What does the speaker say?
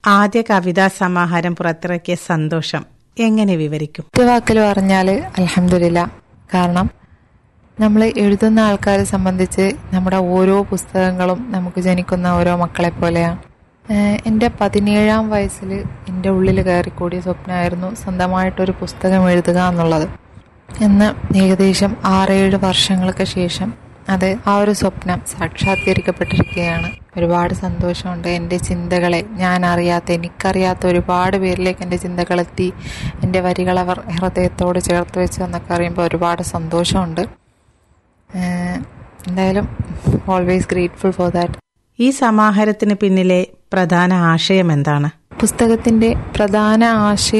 ആദ്യ കവിതാ സമാഹാരം പുറത്തിറക്കിയ സന്തോഷം എങ്ങനെ വിവരിക്കും ഒറ്റ വാക്കിൽ പറഞ്ഞാൽ അലഹമില്ല കാരണം നമ്മൾ എഴുതുന്ന ആൾക്കാരെ സംബന്ധിച്ച് നമ്മുടെ ഓരോ പുസ്തകങ്ങളും നമുക്ക് ജനിക്കുന്ന ഓരോ മക്കളെ പോലെയാണ് ഏഹ് എൻ്റെ പതിനേഴാം വയസ്സിൽ എൻ്റെ ഉള്ളിൽ കയറിക്കൂടിയ സ്വപ്നമായിരുന്നു സ്വന്തമായിട്ടൊരു പുസ്തകം എഴുതുക എന്നുള്ളത് എന്ന് ഏകദേശം ആറേഴ് വർഷങ്ങൾക്ക് ശേഷം അത് ആ ഒരു സ്വപ്നം സാക്ഷാത്കരിക്കപ്പെട്ടിരിക്കുകയാണ് ഒരുപാട് സന്തോഷമുണ്ട് എൻ്റെ ചിന്തകളെ ഞാൻ അറിയാത്ത എനിക്കറിയാത്ത ഒരുപാട് പേരിലേക്ക് എൻ്റെ ചിന്തകളെത്തി എൻ്റെ വരികൾ അവർ ഹൃദയത്തോട് ചേർത്ത് വെച്ചു എന്നൊക്കെ അറിയുമ്പോൾ ഒരുപാട് സന്തോഷമുണ്ട് ഏഹ് എന്തായാലും ഓൾവേസ് ഗ്രേറ്റ്ഫുൾ ഫോർ ദാറ്റ് ഈ സമാഹാരത്തിന് പിന്നിലെ പ്രധാന ആശയം എന്താണ് പുസ്തകത്തിൻ്റെ പ്രധാന ആശയം